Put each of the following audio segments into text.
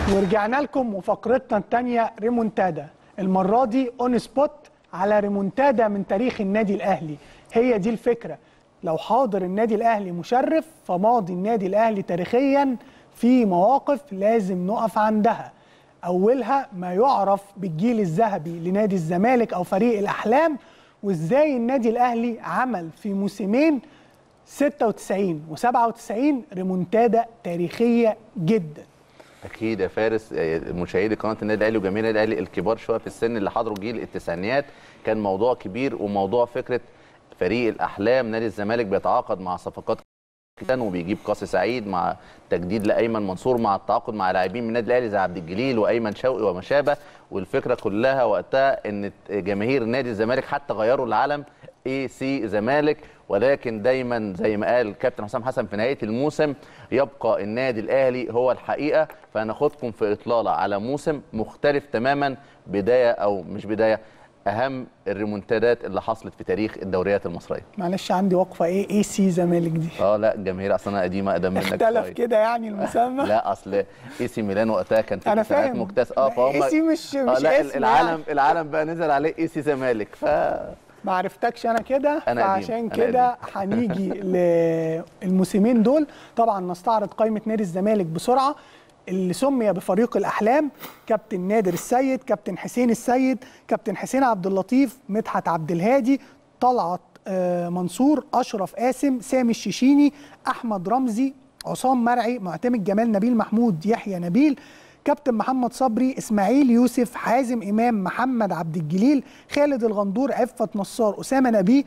ورجعنا لكم وفقرتنا الثانيه ريمونتادا المره دي اون سبوت على ريمونتادا من تاريخ النادي الاهلي هي دي الفكره لو حاضر النادي الاهلي مشرف فماضي النادي الاهلي تاريخيا في مواقف لازم نقف عندها اولها ما يعرف بالجيل الذهبي لنادي الزمالك او فريق الاحلام وازاي النادي الاهلي عمل في موسمين 96 و97 ريمونتادا تاريخيه جدا اكيد يا فارس آه، مشاهدي قناه النادي الاهلي وجماهير النادي الاهلي الكبار شويه في السن اللي حضروا جيل التسعينيات كان موضوع كبير وموضوع فكره فريق الاحلام نادي الزمالك بيتعاقد مع صفقات كتير وبيجيب قاسي سعيد مع تجديد لايمن منصور مع التعاقد مع لاعبين من النادي الاهلي زي عبد الجليل وايمن شوقي وما شابه والفكره كلها وقتها ان جماهير نادي الزمالك حتى غيروا العلم اي سي زمالك ولكن دايما زي ما قال كابتن حسام حسن في نهايه الموسم يبقى النادي الاهلي هو الحقيقه فهناخدكم في اطلاله على موسم مختلف تماما بدايه او مش بدايه اهم الريمونتادات اللي حصلت في تاريخ الدوريات المصريه معلش عندي وقفه ايه اي سي زمالك دي اه لا الجماهير اصلا قديمه اقدم منك اختلف شوية. كده يعني المسمى لا اصل اي سي ميلان وقتها كان في أنا التسعينات فاهم. مكتاس اه فهم AC مش- آه مش لا اسم العالم يعني. العالم بقى نزل عليه اي سي زمالك ف ما عرفتكش انا كده أنا قديم، فعشان أنا كده هنيجي للموسمين دول طبعا نستعرض قائمه نادي الزمالك بسرعه اللي سمي بفريق الاحلام كابتن نادر السيد كابتن حسين السيد كابتن حسين عبد اللطيف مدحت عبد الهادي طلعت آه، منصور اشرف قاسم سامي الشيشيني احمد رمزي عصام مرعي معتمد جمال نبيل محمود يحيى نبيل كابتن محمد صبري اسماعيل يوسف حازم امام محمد عبد الجليل خالد الغندور عفت نصار اسامه نبيه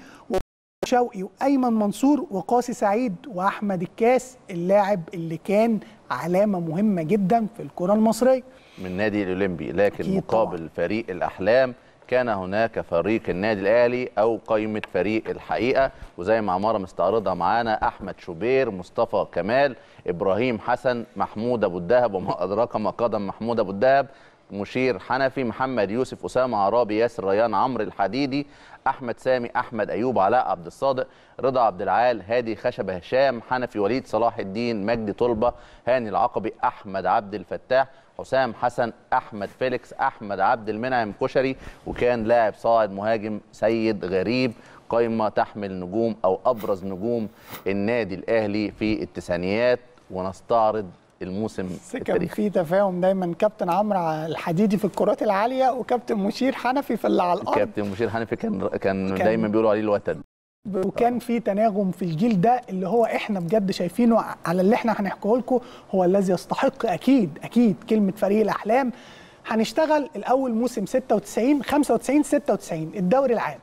شوقي وايمن منصور وقاسي سعيد واحمد الكاس اللاعب اللي كان علامه مهمه جدا في الكره المصريه من النادي الاولمبي لكن أكيد مقابل طبعاً. فريق الاحلام كان هناك فريق النادي الاهلي او قائمه فريق الحقيقه وزي ما عماره مستعرضها معانا احمد شوبير مصطفى كمال ابراهيم حسن محمود ابو الدهب وما ادراك ما قدم محمود ابو الدهب مشير حنفي محمد يوسف اسامه عرابي ياسر ريان عمرو الحديدي احمد سامي احمد ايوب علاء عبد الصادق رضا عبد العال هادي خشبه هشام حنفي وليد صلاح الدين مجدي طلبه هاني العقبي احمد عبد الفتاح حسام حسن احمد فيليكس احمد عبد المنعم كشري وكان لاعب صاعد مهاجم سيد غريب قائمه تحمل نجوم او ابرز نجوم النادي الاهلي في التسعينيات ونستعرض الموسم بس كان التاريخي في تفاهم دايما كابتن عمرو الحديدي في الكرات العاليه وكابتن مشير حنفي في اللي على الارض كابتن مشير حنفي كان كان, كان- دايما بيقولوا عليه الوتد وكان في تناغم في الجيل ده اللي هو احنا بجد شايفينه على اللي احنا هنحكيه لكم هو الذي يستحق اكيد اكيد كلمه فريق الاحلام هنشتغل الاول موسم 96 95 96 الدوري العام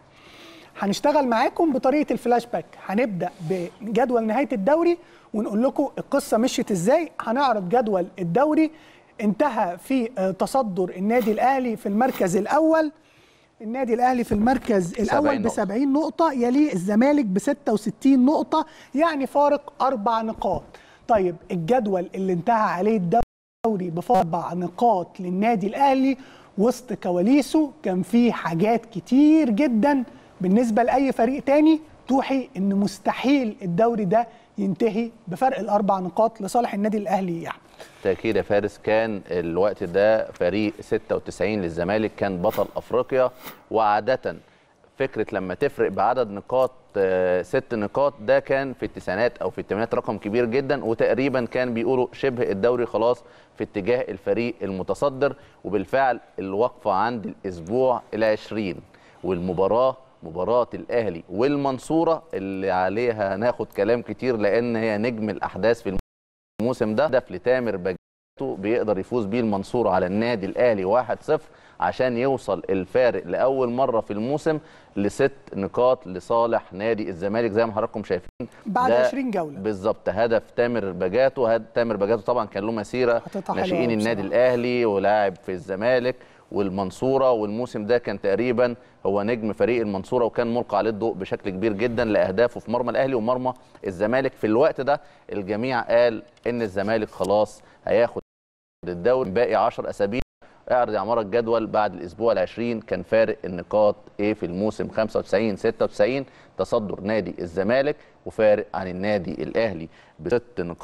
هنشتغل معاكم بطريقه الفلاش باك هنبدا بجدول نهايه الدوري ونقول لكم القصه مشيت ازاي هنعرض جدول الدوري انتهى في آه، تصدر النادي الاهلي في المركز الاول النادي الاهلي في المركز 70 الاول ب نقطة. 70 نقطه يليه الزمالك ب 66 نقطه يعني فارق اربع نقاط طيب الجدول اللي انتهى عليه الدوري بفارق اربع نقاط للنادي الاهلي وسط كواليسه كان فيه حاجات كتير جدا بالنسبه لاي فريق تاني توحي ان مستحيل الدوري ده ينتهي بفرق الاربع نقاط لصالح النادي الاهلي يعني تأكيد يا فارس كان الوقت ده فريق 96 للزمالك كان بطل افريقيا وعادة فكرة لما تفرق بعدد نقاط آه، ست نقاط ده كان في التسعينات او في الثمانينات رقم كبير جدا وتقريبا كان بيقولوا شبه الدوري خلاص في اتجاه الفريق المتصدر وبالفعل الوقفة عند الاسبوع العشرين والمباراة مباراة الأهلي والمنصورة اللي عليها هناخد كلام كتير لأن هي نجم الأحداث في الموسم ده هدف لتامر باجاتو بيقدر يفوز بيه المنصورة على النادي الأهلي 1-0 عشان يوصل الفارق لأول مرة في الموسم لست نقاط لصالح نادي الزمالك زي ما حضراتكم شايفين بعد ده 20 جوله بالظبط هدف تامر باجاتو هد تامر باجاتو طبعا كان له مسيره حاططها حلوة ناشئين أوي النادي بصراحة. الاهلي ولاعب في الزمالك والمنصوره والموسم ده كان تقريبا هو نجم فريق المنصوره وكان ملقى عليه الضوء بشكل كبير جدا لاهدافه في مرمى الاهلي ومرمى الزمالك في الوقت ده الجميع قال ان الزمالك خلاص هياخد الدوري باقي 10 اسابيع اعرض يا عماره الجدول بعد الاسبوع ال20 كان فارق النقاط ايه في الموسم 95 96 تصدر نادي الزمالك وفارق عن النادي الاهلي بست نقاط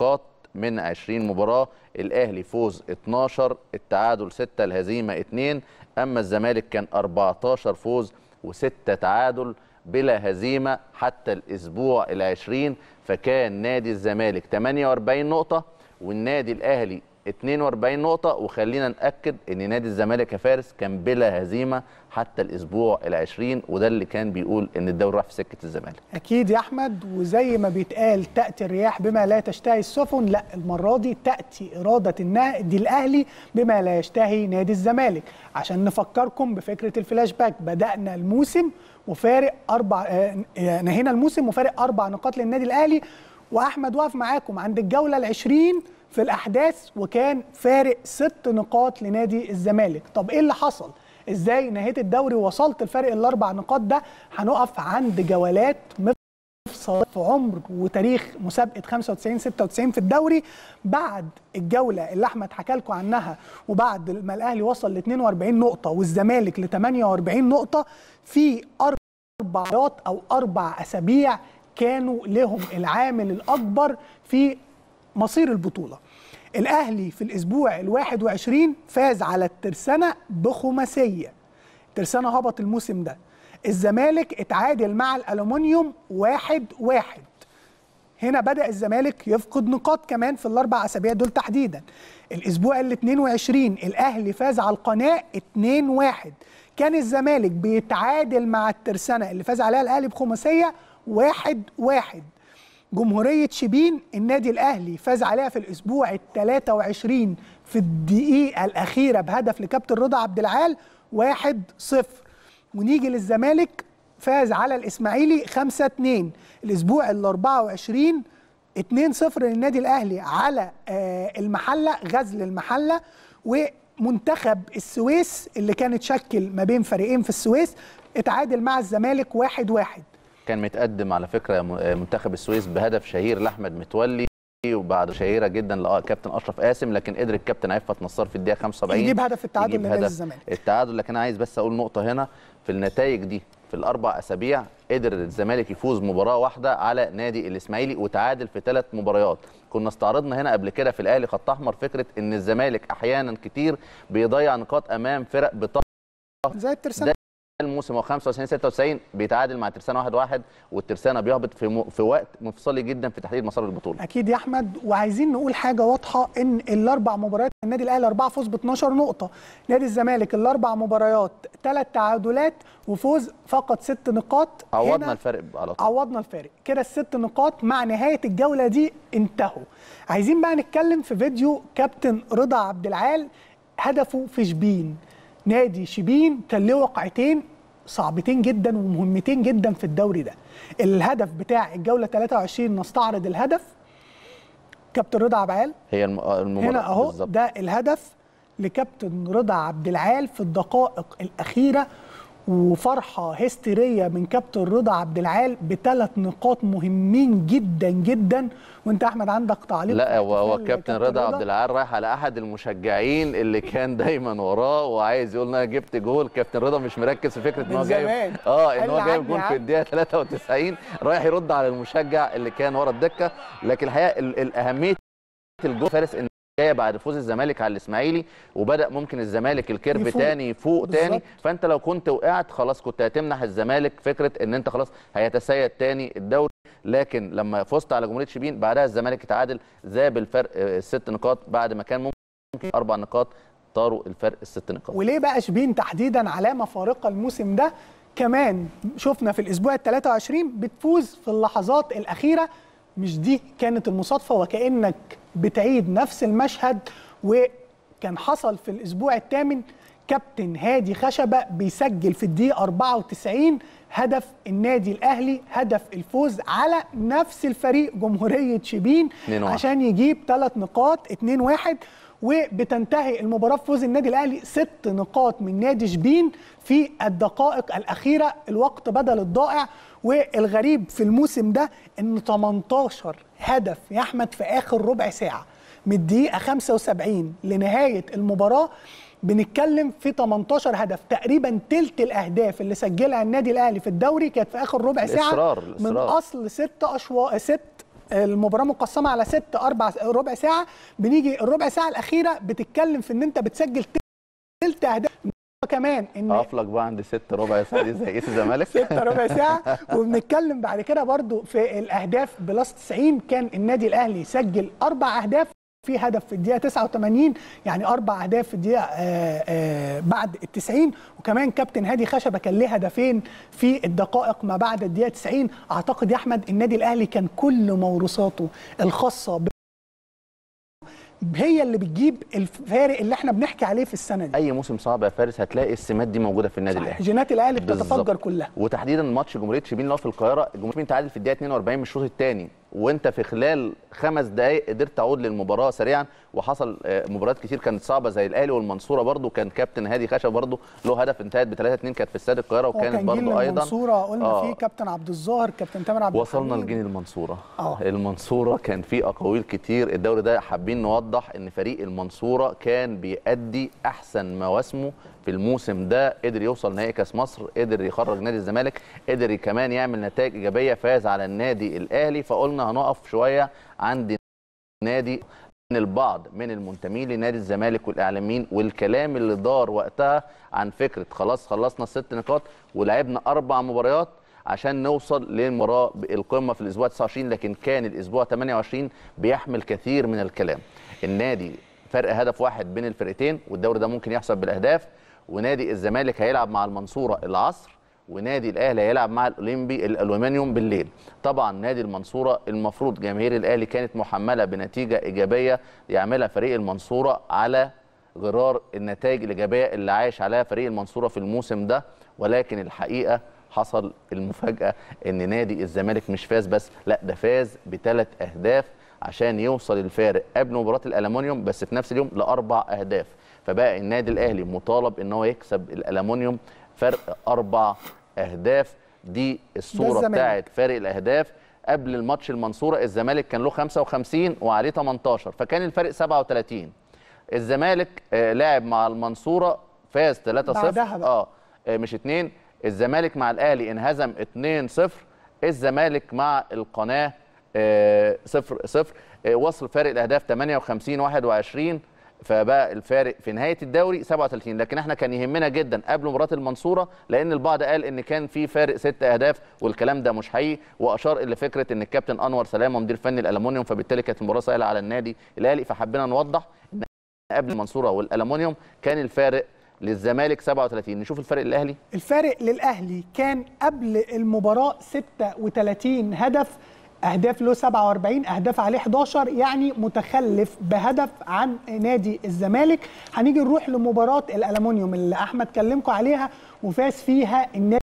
من 20 مباراه الاهلي فوز 12 التعادل 6 الهزيمه 2 اما الزمالك كان 14 فوز و6 تعادل بلا هزيمه حتى الاسبوع العشرين فكان نادي الزمالك 48 نقطه والنادي الاهلي 42 نقطة وخلينا نأكد إن نادي الزمالك يا فارس كان بلا هزيمة حتى الأسبوع العشرين وده اللي كان بيقول إن الدوري راح في سكة الزمالك. اكيد يا احمد وزي ما بيتقال تاتي الرياح بما لا تشتهي السفن لا المره دي تاتي اراده النادي الاهلي بما لا يشتهي نادي الزمالك عشان نفكركم بفكره الفلاش باك بدانا الموسم وفارق اربع آه، نهينا الموسم وفارق اربع نقاط للنادي الاهلي واحمد واقف معاكم عند الجوله العشرين في الاحداث وكان فارق ست نقاط لنادي الزمالك طب ايه اللي حصل ازاي نهيت الدوري ووصلت الفرق الاربع نقاط ده هنقف عند جولات مفصل في عمر وتاريخ مسابقه 95 96 في الدوري بعد الجوله اللي احمد حكى لكم عنها وبعد ما الاهلي وصل ل 42 نقطه والزمالك ل 48 نقطه في اربع او اربع اسابيع كانوا لهم العامل الاكبر في مصير البطوله الاهلي في الاسبوع ال21 فاز على الترسانه بخماسيه الترسانه هبط الموسم ده الزمالك اتعادل مع الالومنيوم واحد واحد هنا بدا الزمالك يفقد نقاط كمان في الاربع اسابيع دول تحديدا الاسبوع ال 22 الاهلي فاز على القناه 2 1 كان الزمالك بيتعادل مع الترسانه اللي فاز عليها الاهلي بخماسيه واحد واحد جمهورية شبين النادي الأهلي فاز عليها في الأسبوع ال 23 في الدقيقة الأخيرة بهدف لكابتن رضا عبد العال 1-0 ونيجي للزمالك فاز على الإسماعيلي 5-2 الأسبوع ال 24 2-0 للنادي الأهلي على آه المحلة غزل المحلة ومنتخب السويس اللي كانت شكل ما بين فريقين في السويس اتعادل مع الزمالك 1-1 كان متقدم على فكره منتخب السويس بهدف شهير لاحمد متولي وبعد شهيره جدا لكابتن اشرف قاسم لكن قدر الكابتن عفت نصار في الدقيقه 75 يجيب هدف التعادل لنادي الزمالك التعادل لكن انا عايز بس اقول نقطه هنا في النتائج دي في الاربع اسابيع قدر الزمالك يفوز مباراه واحده على نادي الاسماعيلي وتعادل في ثلاث مباريات كنا استعرضنا هنا قبل كده في الاهلي خط احمر فكره ان الزمالك احيانا كتير بيضيع نقاط امام فرق بطاقه زي الترسانه الموسم هو 95 96 بيتعادل مع الترسانه 1 1 والترسانه بيهبط في م... في وقت مفصلي جدا في تحديد مسار البطوله. اكيد يا احمد وعايزين نقول حاجه واضحه ان الاربع مباريات النادي الاهلي اربعه فوز ب 12 نقطه، نادي الزمالك الاربع مباريات ثلاث تعادلات وفوز فقط ست نقاط عوضنا الفارق على طول عوضنا الفارق كده الست نقاط مع نهايه الجوله دي انتهوا. عايزين بقى نتكلم في فيديو كابتن رضا عبد العال هدفه في شبين. نادي شبين كان له وقعتين صعبتين جدا ومهمتين جدا في الدوري ده الهدف بتاع الجوله 23 نستعرض الهدف كابتن رضا عبد العال هي المباراه هنا اهو ده الهدف لكابتن رضا عبد العال في الدقائق الاخيره وفرحه هستيريه من كابتن رضا عبد العال بثلاث نقاط مهمين جدا جدا وانت احمد عندك تعليق لا هو هو كابتن رضا عبد العال رايح على احد المشجعين اللي كان دايما وراه وعايز يقول انا جبت جول كابتن رضا مش مركز في فكره ان هو جايب اه ان هو جايب جول في الدقيقه 93 رايح يرد على المشجع اللي كان ورا الدكه لكن الحقيقه الاهميه الجول فارس ان جايه بعد فوز الزمالك على الاسماعيلي وبدا ممكن الزمالك الكيرف يفوق. تاني يفوق بالزبط. تاني فانت لو كنت وقعت خلاص كنت هتمنح الزمالك فكره ان انت خلاص هيتسيد تاني الدوري لكن لما فزت على جمهوريه شبين بعدها الزمالك اتعادل ذاب الفرق الست نقاط بعد ما كان ممكن اربع نقاط طاروا الفرق الست نقاط وليه بقى شبين تحديدا علامه فارقه الموسم ده كمان شفنا في الاسبوع ال 23 بتفوز في اللحظات الاخيره مش دي كانت المصادفه وكانك بتعيد نفس المشهد وكان حصل في الاسبوع الثامن كابتن هادي خشبه بيسجل في الدقيقه 94 هدف النادي الاهلي هدف الفوز على نفس الفريق جمهوريه شبين عشان يجيب ثلاث نقاط 2 1 وبتنتهي المباراه بفوز النادي الاهلي ست نقاط من نادي شبين في الدقائق الاخيره الوقت بدل الضائع والغريب في الموسم ده ان 18 هدف يا احمد في اخر ربع ساعه من الدقيقه 75 لنهايه المباراه بنتكلم في 18 هدف تقريبا تلت الاهداف اللي سجلها النادي الاهلي في الدوري كانت في اخر ربع ساعه الإصرار. الإصرار. من اصل ست اشواط ست المباراه مقسمه على ست اربع ربع ساعه بنيجي الربع ساعه الاخيره بتتكلم في ان انت بتسجل تلت اهداف كمان ان اقف لك بقى عند ست ربع ساعه دي زي ايه الزمالك ست ربع ساعه وبنتكلم بعد كده برضو في الاهداف بلس 90 كان النادي الاهلي سجل اربع اهداف في هدف في الدقيقه 89 يعني اربع اهداف في الدقيقه آه، آه، بعد ال 90 وكمان كابتن هادي خشبه كان ليه هدفين في الدقائق ما بعد الدقيقه 90 اعتقد يا احمد النادي الاهلي كان كل موروثاته الخاصه ب- هي اللي بتجيب الفارق اللي احنا بنحكي عليه في السنه دي اي موسم صعب يا فارس هتلاقي السمات دي موجوده في النادي الاهلي جينات الاهلي بالظبط. بتتفجر كلها وتحديدا ماتش جمهوريه شبين اللي هو في القاهره جمهوريه شبين تعادل في الدقيقه 42 من الشوط الثاني وانت في خلال خمس دقائق قدرت تعود للمباراه سريعا وحصل آه، مباريات كتير كانت صعبه زي الاهلي والمنصوره برضو كان كابتن هادي خشب برضو له هدف انتهت ب 3 2 كانت في استاد القاهره هو وكانت كان جيل برضو ايضا المنصوره قلنا آه. فيه كابتن عبد الظاهر كابتن تامر عبد وصلنا الحميد. لجيل المنصوره آه. المنصوره كان فيه اقاويل كتير الدوري ده حابين نوضح ان فريق المنصوره كان بيأدي احسن مواسمه في الموسم ده قدر يوصل نهائي كاس مصر قدر يخرج نادي الزمالك قدر كمان يعمل نتائج ايجابيه فاز على النادي الاهلي فقلنا هنقف شويه عند نادي ان البعض من المنتمين لنادي الزمالك والاعلاميين والكلام اللي دار وقتها عن فكره خلاص خلصنا الست نقاط ولعبنا اربع مباريات عشان نوصل للمباراه القمه في الاسبوع 29 لكن كان الاسبوع 28 بيحمل كثير من الكلام النادي فرق هدف واحد بين الفرقتين والدوري ده ممكن يحسب بالاهداف ونادي الزمالك هيلعب مع المنصوره العصر ونادي الاهلي هيلعب مع الاولمبي الالومنيوم بالليل طبعا نادي المنصوره المفروض جماهير الاهلي كانت محمله بنتيجه ايجابيه يعملها فريق المنصوره على غرار النتائج الايجابيه اللي عايش عليها فريق المنصوره في الموسم ده ولكن الحقيقه حصل المفاجاه ان نادي الزمالك مش فاز بس لا ده فاز بثلاث اهداف عشان يوصل الفارق قبل مباراه الالومنيوم بس في نفس اليوم لاربع اهداف فبقى النادي الاهلي مطالب ان هو يكسب الالومنيوم فرق اربع اهداف دي الصوره الزمالك. بتاعت فارق الاهداف قبل الماتش المنصوره الزمالك كان له 55 وعليه 18 فكان الفرق 37 الزمالك آه لعب مع المنصوره فاز 3-0 بعدها بقى. اه آه، مش 2 الزمالك مع الاهلي انهزم 2-0 الزمالك مع القناه 0 0 وصل فارق الاهداف 58 21 فبقى الفارق في نهايه الدوري 37 لكن احنا كان يهمنا جدا قبل مباراه المنصوره لان البعض قال ان كان في فارق ست اهداف والكلام ده مش حقيقي واشار الى فكره ان الكابتن انور سلامه مدير فني الالومنيوم فبالتالي كانت المباراه سهله على النادي الاهلي فحبينا نوضح ان قبل المنصوره والالومنيوم كان الفارق للزمالك 37 نشوف الفرق الاهلي الفارق للاهلي كان قبل المباراه 36 هدف اهداف له 47 اهداف عليه 11 يعني متخلف بهدف عن نادي الزمالك هنيجي نروح لمباراه الالومنيوم اللي احمد كلمكم عليها وفاز فيها النادي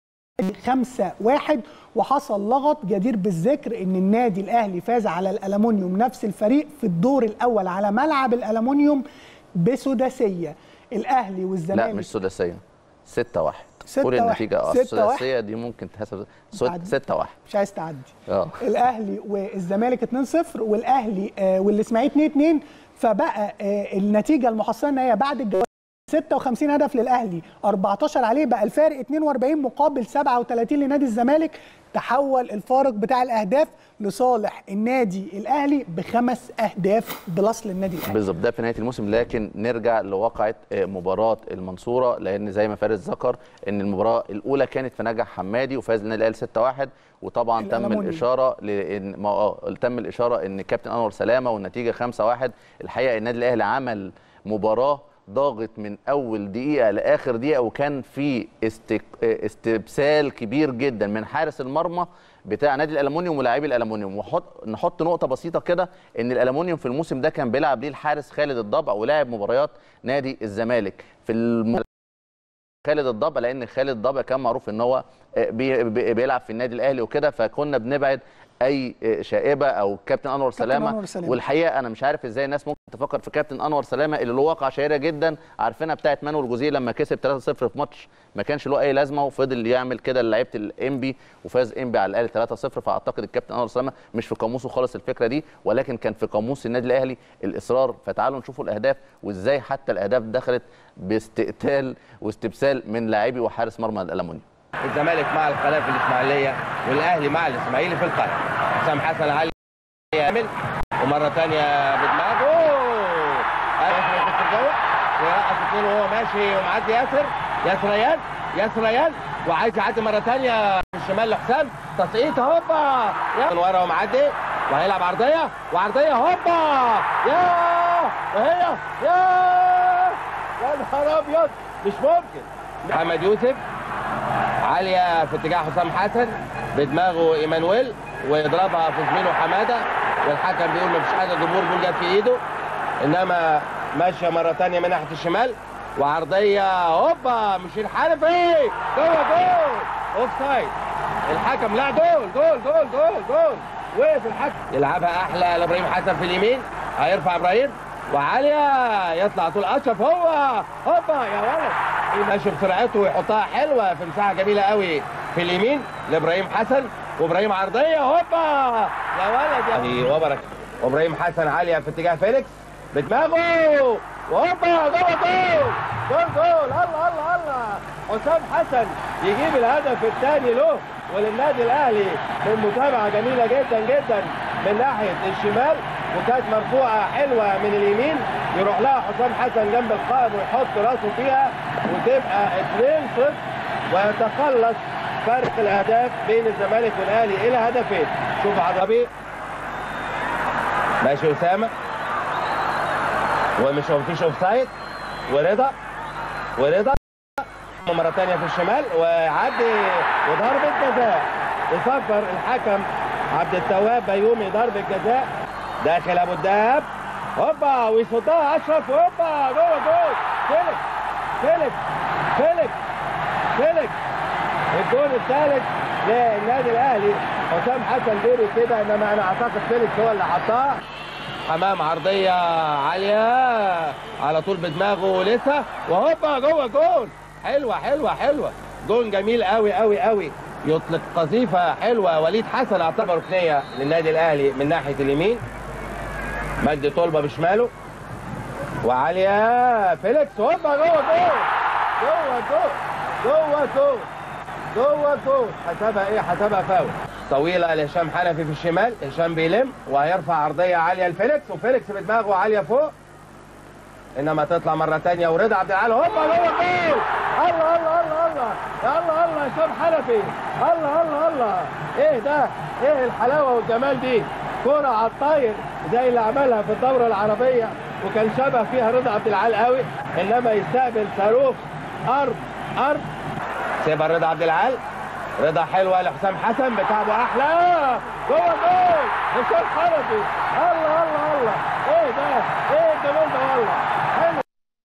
5 1 وحصل لغط جدير بالذكر ان النادي الاهلي فاز على الالومنيوم نفس الفريق في الدور الاول على ملعب الالومنيوم بسداسيه الاهلي والزمالك لا مش سداسيه 6 1 ستة قول واحد. النتيجه اه ستة السداسيه دي ممكن تحسب تعدي. 6 1 مش عايز تعدي اه الاهلي والزمالك 2-0 والاهلي آه، والاسماعيلي 2-2 فبقى آه، النتيجه المحصله ان هي بعد الجواب 56 هدف للاهلي 14 عليه بقى الفارق 42 مقابل 37 لنادي الزمالك تحول الفارق بتاع الاهداف لصالح النادي الاهلي بخمس اهداف بلس للنادي الاهلي بالظبط ده في نهايه الموسم لكن نرجع لواقعه آه، مباراه المنصوره لان زي ما فارس ذكر ان المباراه الاولى كانت في نجع حمادي وفاز النادي الاهلي 6 1 وطبعا تم الألمونيوم. الاشاره لان ما آه، تم الاشاره ان كابتن انور سلامه والنتيجه 5 1 الحقيقه النادي الاهلي عمل مباراه ضاغط من اول دقيقه لاخر دقيقه وكان في استك... آه، استبسال كبير جدا من حارس المرمى بتاع نادي الالومنيوم ولاعبي الالومنيوم وحط نحط نقطه بسيطه كده ان الالومنيوم في الموسم ده كان بيلعب ليه الحارس خالد الضبع ولاعب مباريات نادي الزمالك في الم... خالد الضبع لان خالد الضبع كان معروف ان هو آه، بي... بي- بيلعب في النادي الاهلي وكده فكنا بنبعد اي آه، شائبه او كابتن انور سلامه أنور سلامة. والحقيقه انا مش عارف ازاي الناس ممكن تفكر في كابتن انور سلامه اللي له واقعه شهيره جدا عارفينها بتاعت مانويل جوزيه لما كسب 3-0 في ماتش ما كانش له اي لازمه وفضل يعمل كده لعيبه الانبي وفاز انبي على الاهلي 3-0 فاعتقد الكابتن انور سلامه مش في قاموسه خالص الفكره دي ولكن كان في قاموس النادي الاهلي الاصرار فتعالوا نشوفوا الاهداف وازاي حتى الاهداف دخلت باستقتال واستبسال من لاعبي وحارس مرمى الالمونيوم الزمالك مع القناه في الاسماعيليه والاهلي مع الاسماعيلي في القاهره حسام حسن علي يعمل ومره ثانيه بدماغه ياسر يخش جوه ويرقص اثنين وهو ماشي ومعدي ياسر ياسر ريان ياسر ريان وعايز يعدي مره ثانيه في الشمال لحسام تسقيط هوبا من ورا ومعدي وهيلعب عرضيه وعرضيه هوبا يا وهي يا يا نهار ابيض مش ممكن محمد يوسف عاليه في اتجاه حسام حسن بدماغه ايمانويل ويضربها في زميله حماده والحكم بيقول مفيش حاجه الجمهور بيقول جت في ايده انما ماشيه مره ثانيه من ناحيه الشمال وعرضيه هوبا مش الحنفي جوه جول اوف سايد الحكم لا جول جول جول جول جول وقف الحكم يلعبها احلى لابراهيم حسن في اليمين هيرفع ابراهيم وعاليه يطلع طول اشرف هو هوبا يا ولد ماشي بسرعته ويحطها حلوه في مساحه جميله قوي في اليمين لابراهيم حسن وابراهيم عرضيه هوبا يا ولد يا وبرك وابراهيم حسن عاليه في اتجاه فيليكس بدماغه وهوبا جوه جول جول جول الله الله الله حسام حسن يجيب الهدف الثاني له وللنادي الاهلي من متابعه جميله جدا جدا من ناحيه الشمال وكانت مرفوعه حلوه من اليمين يروح لها حسام حسن جنب القائم ويحط راسه فيها وتبقى 2-0 ويتقلص فرق الاهداف بين الزمالك والاهلي الى هدفين شوف عربي ماشي اسامه ومش مفيش اوف سايد ورضا ورضا مره ثانيه في الشمال وعدي وضربه جزاء يصفر الحكم عبد التواب بيومي ضربه جزاء داخل ابو الدهب هوبا ويصدها اشرف هوبا جوه جول فيليكس فيليكس فيليكس فيليكس الجول الثالث للنادي الاهلي حسام حسن بيري كده انما انا اعتقد فيليكس هو اللي حطها حمام عرضيه عاليه على طول بدماغه لسه وهوبا جوه جول حلوه حلوه حلوه جول جميل قوي قوي قوي يطلق قذيفه حلوه وليد حسن اعتبر ركنيه للنادي الاهلي من ناحيه اليمين مجدي طلبه بشماله وعاليه فيليكس هوبا جوه جول جوه جول جوه جول جوه جول حسبها ايه حسبها فاول طويله لهشام حنفي في الشمال هشام بيلم وهيرفع عرضيه عاليه لفيليكس وفيليكس بدماغه عاليه فوق انما تطلع مره ثانيه ورضا عبد العال هوبا جوه جول الله الله الله الله يا الله الله هشام حنفي الله الله الله ايه ده ايه الحلاوه والجمال دي كرة على الطاير زي اللي عملها في الدورة العربية وكان شبه فيها رضا عبد العال قوي انما يستقبل صاروخ ارض ارض سيبها رضا عبد العال رضا حلوه لحسام حسن بتعبه احلى جوه جول هشام حنفي الله الله الله ايه ده ايه الجمال ده والله حلو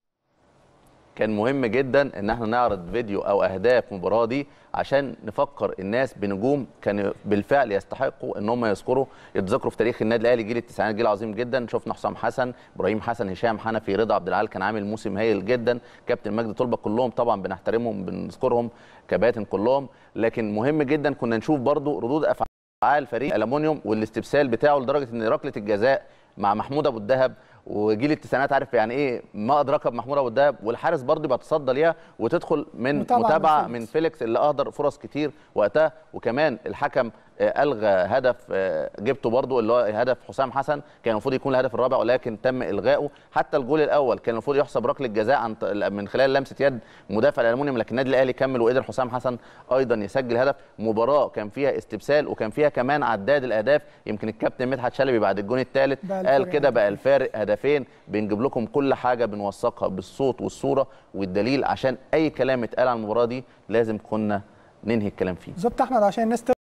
كان مهم جدا ان احنا نعرض فيديو او اهداف المباراه دي عشان نفكر الناس بنجوم كانوا بالفعل يستحقوا ان هم يذكروا يتذكروا في تاريخ النادي الاهلي جيل التسعينات جيل عظيم جدا شفنا حسام حسن ابراهيم حسن هشام حنفي رضا عبد العال كان عامل موسم هايل جدا كابتن مجدي طلبه كلهم طبعا بنحترمهم بنذكرهم كباتن كلهم لكن مهم جدا كنا نشوف برضو ردود افعال فريق الومنيوم والاستبسال بتاعه لدرجه ان ركله الجزاء مع محمود ابو الدهب وجيل التسعينات عارف يعني ايه ما ادراك بمحمود ابو الدهب والحارس برضه بيتصدى ليها وتدخل من متابعة متابعه من من فيليكس اللي اهدر فرص كتير وقتها وكمان الحكم آه، الغى هدف آه، جبته برضه اللي هو هدف حسام حسن كان المفروض يكون الهدف الرابع ولكن تم الغائه حتى الجول الاول كان المفروض يحسب ركله جزاء عن ط- من خلال لمسه يد مدافع الالمونيوم لكن النادي الاهلي كمل وقدر حسام حسن ايضا يسجل هدف مباراه كان فيها استبسال وكان فيها كمان عداد الاهداف يمكن الكابتن مدحت شلبي بعد الجون الثالث بقى قال الفرق كده بقى الفارق هدفين بنجيب لكم كل حاجه بنوثقها بالصوت والصوره والدليل عشان اي كلام اتقال عن المباراه دي لازم كنا ننهي الكلام فيه بالظبط احمد عشان الناس